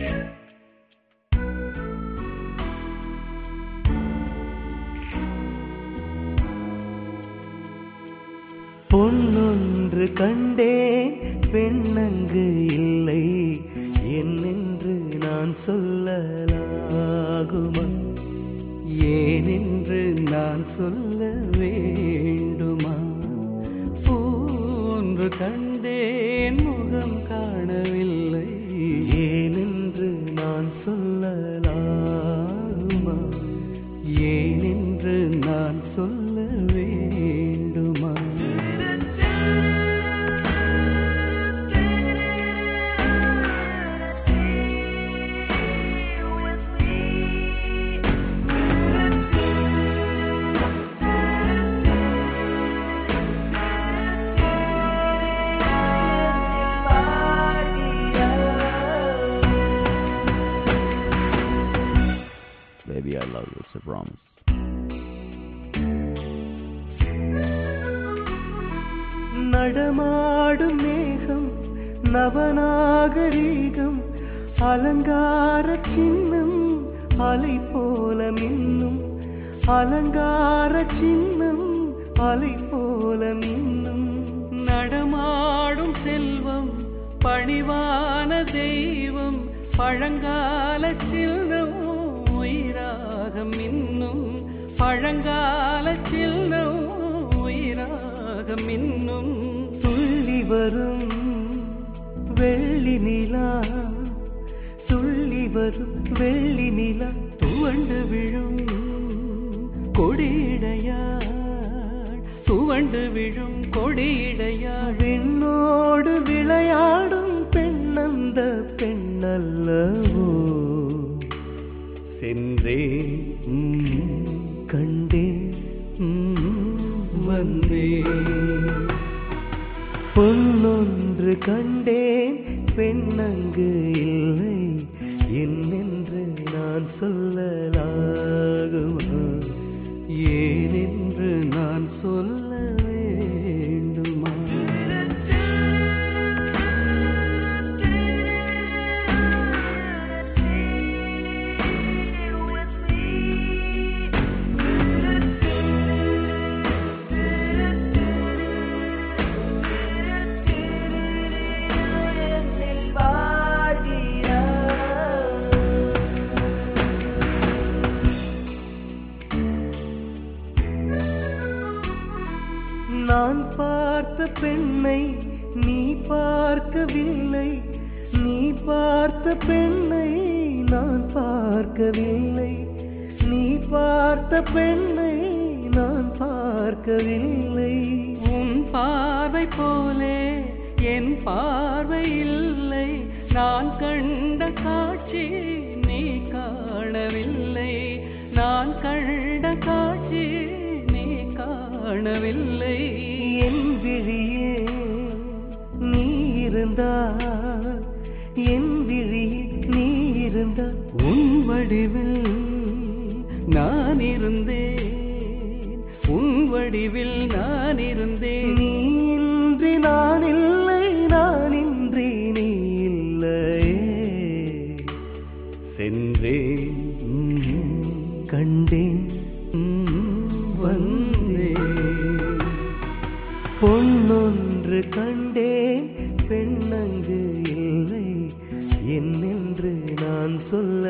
பொன்னொன்று கண்டேன் பெண்ணங்கு இல்லை என்னென்று நான் சொல்லலாகுமா ஏனென்று நான் சொல்ல வேண்டுமா போன்று கண்டேன் முகம் காணவில்லை ஏனென்று நான் சொல்லலாகுமா ஏனென்று நான் சொல்ல வேண்டுமா Baby, I love you. It's a promise. நடமாடும் மேகம் நவநாகரீகம் அலங்கார சின்னம் அலை போல மின்னும் அலங்கார சின்னம் அலை போல மின்னும் நடமாடும் செல்வம் பணிவான தெய்வம் பழங்கால சின்னம் உயிராக மின்னும் பழங்கால சின்னம் உயிராக மின்னும் துள்ளி வரும் வெள்ளி நிலா துள்ளி வரும் வெள்ளி நிலா துவண்டு விழும் கொடியிடையாள் துவண்டு விழும் கொடியிடையாள் விண்ணோடு விளையாடும் பெண்ணந்த பெண்ணல்லவோ சென்றேன் ம், கண்டேன் ம், வந்தேன் பொன்னொன்று கண்டேன் பெண்ணங்கு இல்லை என்னென்று நான் சொல்லலாகுமா ஏனென்று நான் சொல்ல வேண்டுமா நான் பார்த்த பெண்ணை நீ பார்க்கவில்லை நீ பார்த்த பெண்ணை நான் பார்க்கவில்லை நீ பார்த்த பெண்ணை நான் பார்க்கவில்லை உன் பார்வை போலே என் பார்வை இல்லை நான் கண்ட காட்சி நீ காணவில்லை நான் கண்ட காட்சி நீ காணவில்லை என் விழியே நீ இருந்தால் என் விழியில் நீ இருந்தால் உன் வடிவில் நான் இருந்தேன் உன் வடிவில் நான் இருந்தேன் நீ இன்றி நான் இல்லை நான் இன்றி நீ இல்லையே சென்றேன் ம், கண்டேன் ம், வந்தேன் பொன்னொன்று கண்டேன் பெண்ணங்கு இல்லை என்னென்று நான் சொல்ல